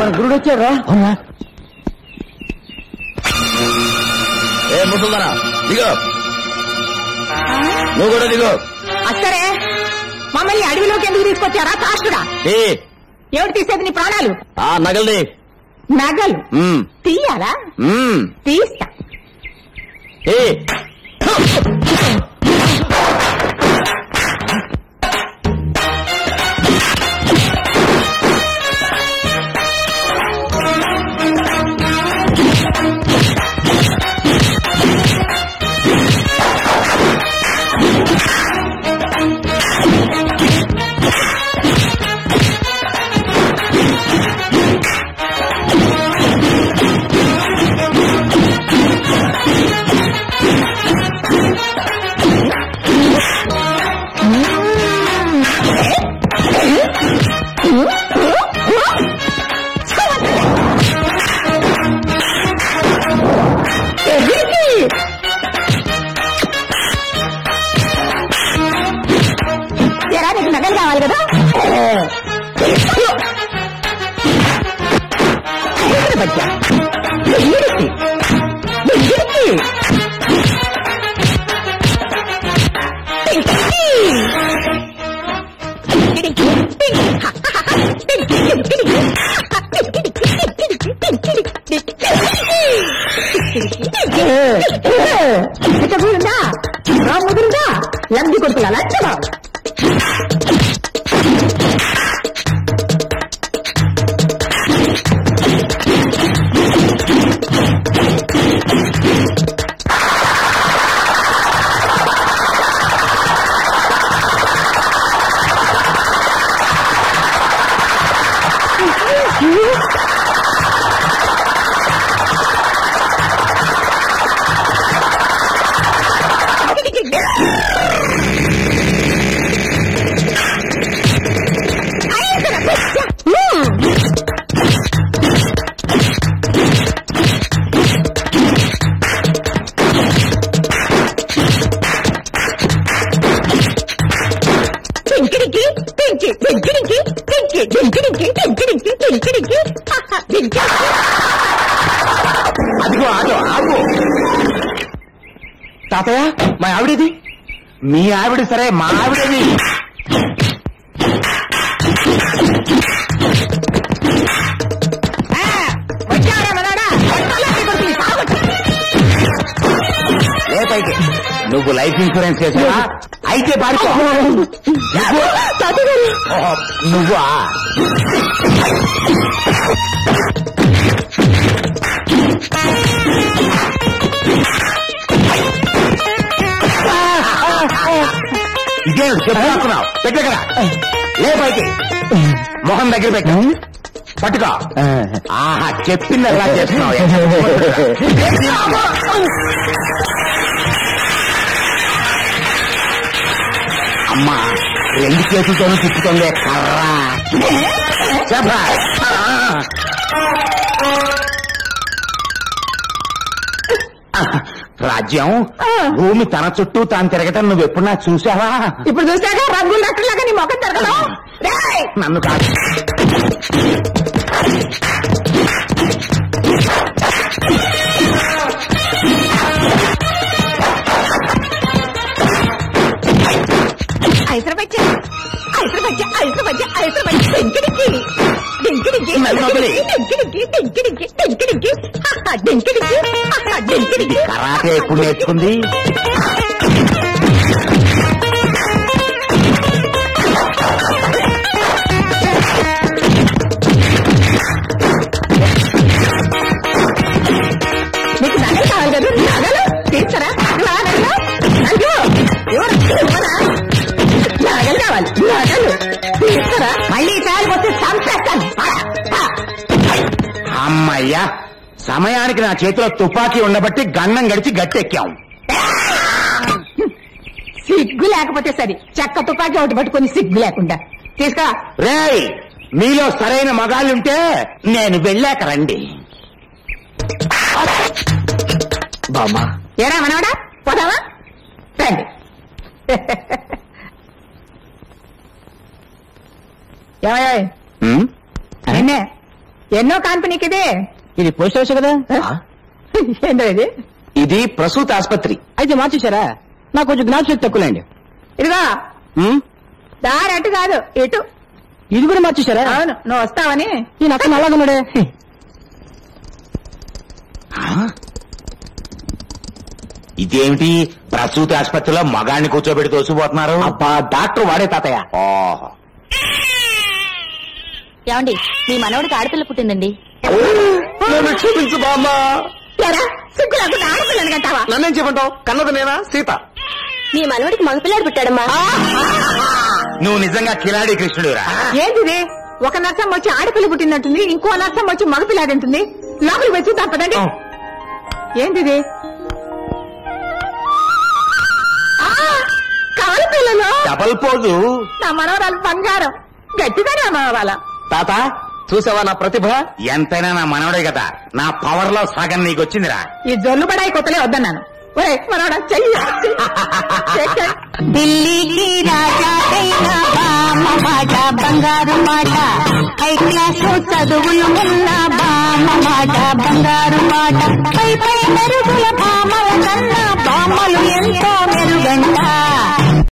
గురుడు వచ్చారా ఏ ముసల్దానా దిగో నువ్వు కూడా దిగో అక్కడే మమ్మల్ని అడవిలోకి ఎందుకు తీసుకొచ్చారా కాష్టుడా ఏ ఎవరు తీసేది నీ ప్రాణాలు ఆ నగల్ది నగలు మ్మ్. తీయాలా మ్మ్. తీస్తా ఏ ఎరా నీకు నగలు కావాలి కదా ఎక్కడ బచ్చా? ఎగిరికి. ఎగిరికి. ఇట్టగుందా నా ముదురుగా లంది కొడుకుల లచ్చమా పింకిడికి పింకి పింకిడికి పింకి పింకిడికి పింకిడికి పింకిడికి పింకి అదిగో ఆటో ఆగు తాతయ్య మా ఆవిడేది మీ ఆవిడ సరే మా ఆవిడేది వచ్చారా మనోడా లంది కొడుకుని సాగొట్టు ఏ పైకి నువ్వు లైఫ్ ఇన్సూరెన్స్ చేసావా అయితే పాడుకో నువ్వు ఓహో, నువ్వా ఇదే చెప్పుకున్నావు పెట్టగరా లే పైకి మొహం దగ్గర పెట్టు పట్టుకో ఆహా చెప్పింది ఎలా చేస్తున్నావు అమ్మా రెండు చేతులతోనూ తిప్పుతుంది కర్రా శభాష్. ఆ. రాజ్యం భూమి తన చుట్టూ తాను తిరగటం నువ్వు ఎప్పుడు నాకు చూసావా ఇప్పుడు చూసాక రంగులు రట్టులాగా నీ మొఖం తిరగడం రేయ్! నన్ను కాదు ఐసర బచ్చ ఐసర బచ్చ ఐసర బచ్చ ఐసర బచ్చ డెంకిడికి డెంకిడికి మెల్లబడి. డెంకిడికి డెంకిడికి డెంకిడికి హహ, డెంకిడికి హహ, డెంకిడికి కరాటే ఎప్పుడు నేర్చుకుంది నీకు నగలు కావాలి కదా నగలు తీస్తారా ఇవ్వరా నగలు నగలు ఎవరు ఇవ్వరా నగలు కావాలి నగలు తీస్తారా మళ్ళీ ఈసారి వచ్చి చంపేస్తాను పద, పద. అమ్మయ్యా సమయానికి నా చేతిలో తుపాకీ ఉండబట్టి గన్నం గడిచి గట్టెక్కాం సిగ్గు లేకపోతే సరి చెక్క తుపాకీ ఒకటి పట్టుకొని సిగ్గు లేకుండా తీసుకో రేయ్ మీలో సరైన మగాళ్ళుంటే నేను వెళ్ళాక రండి బామ్మా ఏడా మనవడా పోదావా రండి ఏమయ్యా ఉమ్? నిన్నే ఎన్నో కాన్పనీకి ఇది ఇది పోస్ట్ హౌస్ కదా ఏందో ఇది ఇది ప్రసూతి ఆసుపత్రి అయితే మార్చేశారా నాకు కొంచెం జ్ఞాపశక్తి తక్కువలేండి ఇదిగో ఉమ్, దారి అటు కాదు ఇటు ఇది కూడా మార్చేశారా అవును నువ్వు వస్తావని ఈ నక్క నల్లగున్నాడే ఇదేమిటి ప్రసూతి ఆసుపత్రిలో మగాన్ని కూర్చోబెట్టి తోసిపోతున్నారు అబ్బా డాక్టర్ వాడే తాతయ్య ఓహో ఏమండి మీ మనవడికి ఆడపిల్ల పుట్టిందండి నన్ను క్షమించు బామ్మ ఎరా సిగ్గు లేకుండా ఆడపిల్లని కంటావా నన్నేం చెప్పంటావు కన్నది నేనా సీత మీ మనవడికి మగపిల్లాడు పుట్టాడమ్మా నువ్వు నిజంగా కిలాడి కృష్ణుడురా ఏంటిది ఒక నర్సం వచ్చి ఆడపిల్ల పుట్టినట్టుంది ఇంకో నర్సం వచ్చి మగపిల్లాడింటుంది లోపలికి వచ్చి తప్పదండి ఏంటిది ఆ, కవల పిల్లలు డబల్ పోజు నా మనవరాలు బంగారం గట్టిగానే మనవరాల తాత చూసావా నా ప్రతిభ ఎంతైనా నా మనవడే కదా నా పవర్ లో సగం నీకు వచ్చిందిరా ఈ జొల్లు బడాయి కొత్తలే వద్దన్నాను ఒరే మనవడా చెయ్యి చెయ్యి, చెయ్యి. ఢిల్లీకి రాజా అయిన బామ్మ మాట బంగారు మాట హై క్లాసు చదువులు ఉన్న బామ్మ మాట బంగారు మాట పై పై మెరుగుల భామల కన్నా బామ్మలు ఎంతో మెరుగంట